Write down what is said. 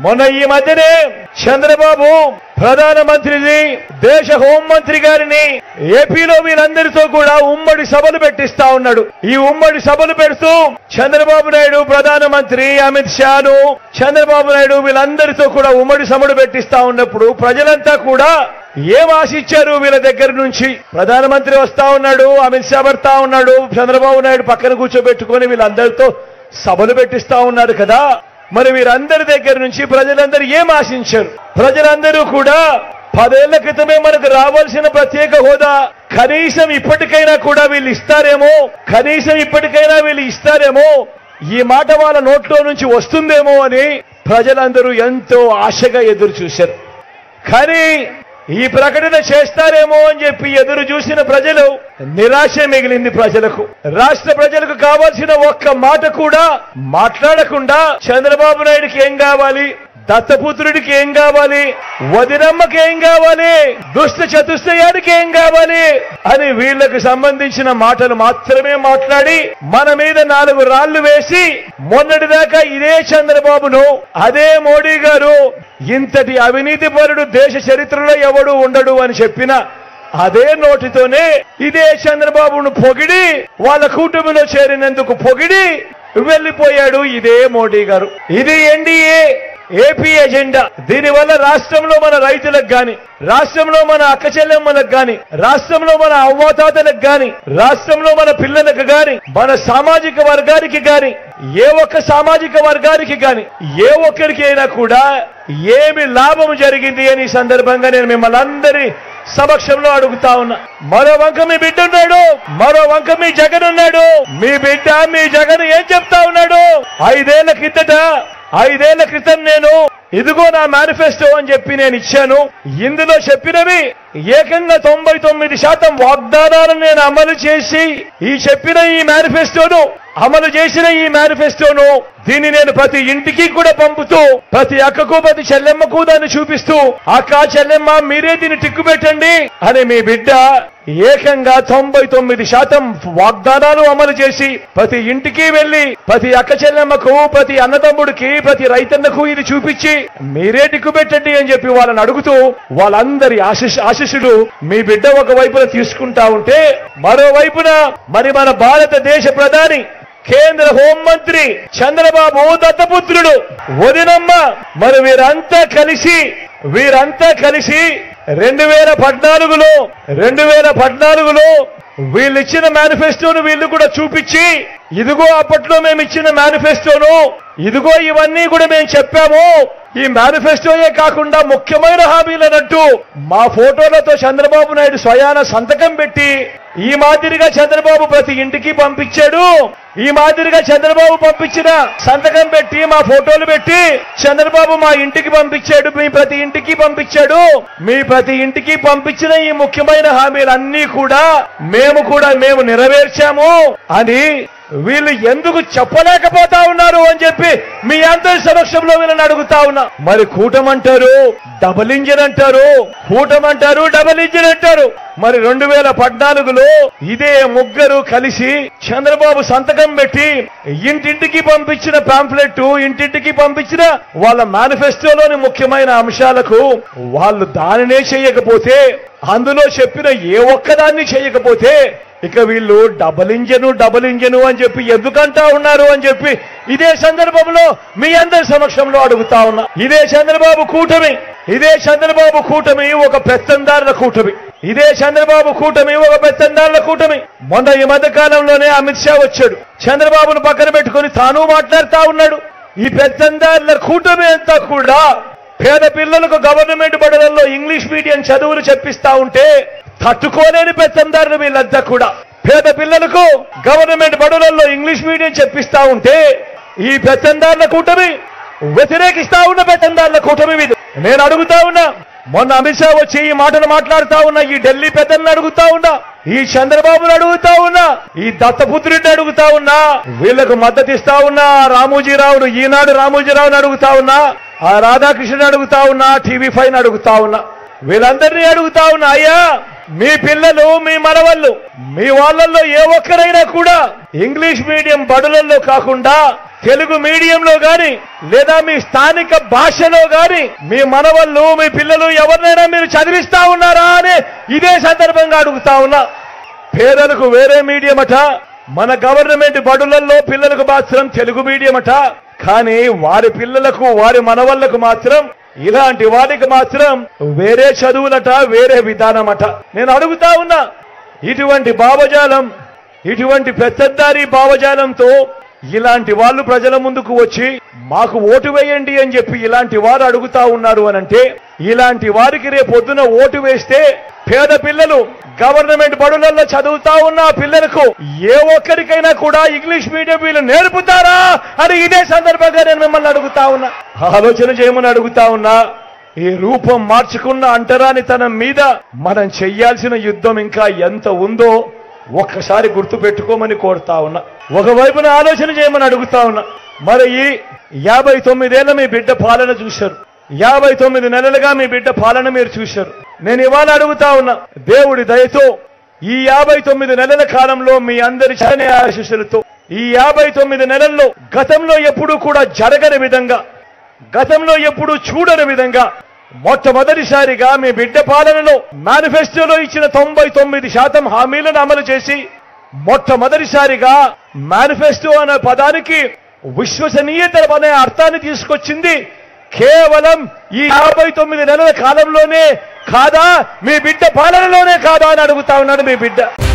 మొన్న ఈ మధ్యనే చంద్రబాబు ప్రధానమంత్రిని దేశ హోంమంత్రి గారిని ఏపీలో వీళ్ళందరితో కూడా ఉమ్మడి సభలు పెట్టిస్తా ఉన్నాడు ఈ ఉమ్మడి సభలు పెడుతూ చంద్రబాబు నాయుడు ప్రధానమంత్రి అమిత్ షాను చంద్రబాబు నాయుడు వీళ్ళందరితో కూడా ఉమ్మడి సభలు పెట్టిస్తా ఉన్నప్పుడు ప్రజలంతా కూడా ఏం ఆశించారు వీళ్ళ దగ్గర నుంచి ప్రధానమంత్రి వస్తా ఉన్నాడు అమిత్ షా పడతా ఉన్నాడు చంద్రబాబు నాయుడు పక్కన కూర్చోబెట్టుకొని వీళ్ళందరితో సభలు పెట్టిస్తా ఉన్నారు కదా మరి వీరందరి దగ్గర నుంచి ప్రజలందరూ ఏం ఆశించారు ప్రజలందరూ కూడా పదేళ్ల క్రితమే మనకు రావాల్సిన ప్రత్యేక హోదా కనీసం ఇప్పటికైనా కూడా వీళ్ళు ఇస్తారేమో కనీసం ఇప్పటికైనా వీళ్ళు ఇస్తారేమో ఈ మాట వాళ్ళ నోట్లో నుంచి వస్తుందేమో అని ప్రజలందరూ ఎంతో ఆశగా ఎదురు చూశారు కానీ ఈ ప్రకటన చేస్తారేమో అని చెప్పి ఎదురు చూసిన ప్రజలు నిరాశ మిగిలింది ప్రజలకు రాష్ట్ర ప్రజలకు కావాల్సిన ఒక్క మాట కూడా మాట్లాడకుండా చంద్రబాబు నాయుడుకి ఏం కావాలి దత్తపుత్రుడికి ఏం కావాలి వదినమ్మకి ఏం కావాలి దుష్ట చతుష్టయానికి ఏం కావాలి అని వీళ్లకు సంబంధించిన మాటలు మాత్రమే మాట్లాడి మన మీద నాలుగు రాళ్లు వేసి మొన్నటిదాకా ఇదే చంద్రబాబును అదే మోడీ గారు ఇంతటి అవినీతి పరుడు దేశ చరిత్రలో ఎవడు ఉండడు అని చెప్పిన అదే నోటితోనే ఇదే చంద్రబాబును పొగిడి వాళ్ళ కూటమిలో చేరినందుకు పొగిడి వెళ్లిపోయాడు ఇదే మోడీ గారు ఇది ఎన్డీఏ ఏపీ ఎజెండా దీనివల్ల రాష్ట్రంలో మన రైతులకు గాని రాష్ట్రంలో మన అక్క చెల్లెమ్మలకు గాని రాష్ట్రంలో మన అవ్వాతాతలకు గాని రాష్ట్రంలో మన పిల్లలకు గాని మన సామాజిక వర్గానికి గాని ఏ ఒక్క సామాజిక వర్గానికి గాని ఏ ఒక్కరికి అయినా కూడా ఏమి లాభం జరిగింది అని ఈ సందర్భంగా నేను మిమ్మల్ని అందరి సమక్షంలో అడుగుతా ఉన్నా మరో వంక మీ బిడ్డ ఉన్నాడు మరో వంక మీ జగన్ ఉన్నాడు మీ బిడ్డ మీ జగన్ ఏం చెప్తా ఉన్నాడు ఐదేళ్ల కిందట ఐదేళ్ల క్రితం నేను ఇదిగో నా మేనిఫెస్టో అని చెప్పి నేను ఇచ్చాను ఇందులో చెప్పినవి ఏకంగా తొంభై తొమ్మిది శాతం వాగ్దానాలను నేను అమలు చేసి ఈ చెప్పిన ఈ మేనిఫెస్టోను అమలు చేసిన ఈ మేనిఫెస్టోను దీన్ని నేను ప్రతి ఇంటికి కూడా పంపుతూ ప్రతి అక్కకు ప్రతి చెల్లెమ్మకు దాన్ని చూపిస్తూ అక్క చెల్లెమ్మ మీరే దీన్ని టిక్కు పెట్టండి అని మీ బిడ్డ ఏకంగా తొంభై తొమ్మిది శాతం వాగ్దానాలు అమలు చేసి ప్రతి ఇంటికి వెళ్లి ప్రతి అక్క చెల్లెమ్మకు ప్రతి అన్నదమ్ముడికి ప్రతి రైతన్నకు ఇది చూపించి మీరే టిక్కు పెట్టండి అని చెప్పి వాళ్ళని అడుగుతూ వాళ్ళందరి ఆశిష్ ఆశిషుడు మీ బిడ్డ ఒక వైపున తీసుకుంటా ఉంటే మరోవైపున మరి మన భారతదేశ ప్రధాని కేంద్ర హోంమంత్రి చంద్రబాబు దత్తపుత్రుడు వదినమ్మ మరి వీరంతా కలిసి వీరంతా కలిసి రెండు వేల పద్నాలుగులో రెండు వేల పద్నాలుగులో వీళ్ళు ఇచ్చిన మేనిఫెస్టోను వీళ్ళు కూడా చూపించి ఇదిగో అప్పట్లో మేము ఇచ్చిన మేనిఫెస్టోను ఇదిగో ఇవన్నీ కూడా మేము చెప్పాము ఈ మేనిఫెస్టోయే కాకుండా ముఖ్యమైన హామీలనంటూ మా ఫోటోలతో చంద్రబాబు నాయుడు స్వయాన సంతకం పెట్టి ఈ మాదిరిగా చంద్రబాబు ప్రతి ఇంటికి పంపించాడు ఈ మాదిరిగా చంద్రబాబు పంపించిన సంతకం పెట్టి మా ఫోటోలు పెట్టి చంద్రబాబు మా ఇంటికి పంపించాడు మీ ప్రతి ఇంటికి పంపించాడు మీ ప్రతి ఇంటికి పంపించిన ఈ ముఖ్యమైన హామీలన్నీ కూడా మేము కూడా మేము నెరవేర్చాము అని వీళ్ళు ఎందుకు చెప్పలేకపోతా ఉన్నారు అని చెప్పి మీ అందరి సమక్షంలో వీళ్ళని అడుగుతా ఉన్నా మరి కూటమంటారు డబల్ ఇంజిన్ అంటారు కూటమంటారు డబల్ ఇంజిన్ అంటారు మరి రెండు వేల పద్నాలుగులో ఇదే ముగ్గురు కలిసి చంద్రబాబు సంతకం పెట్టి ఇంటింటికి పంపించిన పాంప్లెట్ ఇంటింటికి పంపించిన వాళ్ళ మేనిఫెస్టోలోని ముఖ్యమైన అంశాలకు వాళ్ళు దానినే చేయకపోతే అందులో చెప్పిన ఏ ఒక్కదాన్ని చేయకపోతే ఇక వీళ్ళు డబల్ ఇంజను డబల్ ఇంజను అని చెప్పి ఎందుకంటా ఉన్నారు అని చెప్పి ఇదే సందర్భంలో మీ అందరి సమక్షంలో అడుగుతా ఉన్నా ఇదే చంద్రబాబు కూటమి ఇదే చంద్రబాబు కూటమి ఒక పెత్తందారుల కూటమి ఇదే చంద్రబాబు కూటమి ఒక పెత్తందారుల కూటమి మొన్న ఈ మధ్య కాలంలోనే అమిత్ షా వచ్చాడు చంద్రబాబును పక్కన పెట్టుకొని తాను మాట్లాడుతా ఉన్నాడు ఈ పెత్తందారుల కూటమి అంతా కూడా పేద పిల్లలకు గవర్నమెంట్ బడులలో ఇంగ్లీష్ మీడియం చదువులు చెప్పిస్తా ఉంటే తట్టుకోలేని పెత్తందారులు వీళ్ళంతా కూడా పేద పిల్లలకు గవర్నమెంట్ బడులలో ఇంగ్లీష్ మీడియం చెప్పిస్తా ఉంటే ఈ పెత్తందారుల కూటమి వ్యతిరేకిస్తా ఉన్న పెత్తందారుల కూటమి ఇది నేను అడుగుతా ఉన్నా మొన్న అమిత్ షా వచ్చి ఈ మాటలు మాట్లాడుతా ఉన్నా ఈ ఢిల్లీ పెద్దలను అడుగుతా ఉన్నా ఈ చంద్రబాబును అడుగుతా ఉన్నా ఈ దత్తపుత్రుడిని అడుగుతా ఉన్నా వీళ్ళకు మద్దతు ఇస్తా ఉన్నా రామోజీరావును ఈనాడు రామోజీరావుని అడుగుతా ఉన్నా ఆ రాధాకృష్ణుని అడుగుతా ఉన్నా టీవీ ఫైవ్ అడుగుతా ఉన్నా వీళ్ళందరినీ అడుగుతా ఉన్నా అయ్యా మీ పిల్లలు మీ మనవళ్ళు మీ వాళ్ళల్లో ఏ ఒక్కరైనా కూడా ఇంగ్లీష్ మీడియం బడులలో కాకుండా తెలుగు మీడియంలో గాని లేదా మీ స్థానిక భాషలో గాని మీ మనవళ్ళు మీ పిల్లలు ఎవరినైనా మీరు చదివిస్తా ఉన్నారా అని ఇదే సందర్భంగా అడుగుతా ఉన్నా పేదలకు వేరే మీడియం అట మన గవర్నమెంట్ బడులలో పిల్లలకు మాత్రం తెలుగు మీడియం అట కానీ వారి పిల్లలకు వారి మనవళ్లకు మాత్రం ఇలాంటి వాటికి మాత్రం వేరే చదువులట వేరే విధానమట నేను అడుగుతా ఉన్నా ఇటువంటి భావజాలం ఇటువంటి పెద్దదారి భావజాలంతో ఇలాంటి వాళ్ళు ప్రజల ముందుకు వచ్చి మాకు ఓటు వేయండి అని చెప్పి ఇలాంటి వారు అడుగుతా ఉన్నారు అనంటే ఇలాంటి వారికి రేపు పొద్దున ఓటు వేస్తే పేద పిల్లలు గవర్నమెంట్ బడులలో చదువుతా ఉన్న ఆ పిల్లలకు ఏ ఒక్కరికైనా కూడా ఇంగ్లీష్ మీడియం వీళ్ళు నేర్పుతారా అని ఇదే సందర్భంగా నేను మిమ్మల్ని అడుగుతా ఉన్నా ఆలోచన చేయమని అడుగుతా ఉన్నా ఈ రూపం మార్చుకున్న అంటరానితనం మీద మనం చెయ్యాల్సిన యుద్ధం ఇంకా ఎంత ఉందో ఒక్కసారి గుర్తు పెట్టుకోమని కోరుతా ఉన్నా ఒకవైపున ఆలోచన చేయమని అడుగుతా ఉన్నా మరి ఈ యాభై తొమ్మిదేళ్ల మీ బిడ్డ పాలన చూశారు యాభై తొమ్మిది నెలలుగా మీ బిడ్డ పాలన మీరు చూశారు నేను ఇవాళ అడుగుతా ఉన్నా దేవుడి దయతో ఈ యాభై తొమ్మిది నెలల కాలంలో మీ అందరి చరణ ఆశీస్సులతో ఈ యాభై తొమ్మిది నెలల్లో గతంలో ఎప్పుడూ కూడా జరగని విధంగా గతంలో ఎప్పుడు చూడని విధంగా మొట్టమొదటిసారిగా మీ బిడ్డ పాలనలో మేనిఫెస్టోలో ఇచ్చిన తొంభై తొమ్మిది శాతం హామీలను అమలు చేసి మొట్టమొదటిసారిగా మేనిఫెస్టో అనే పదానికి విశ్వసనీయత అనే అర్థాన్ని తీసుకొచ్చింది కేవలం ఈ యాభై తొమ్మిది నెలల కాలంలోనే కాదా మీ బిడ్డ పాలనలోనే కాదా అని అడుగుతా ఉన్నాడు మీ బిడ్డ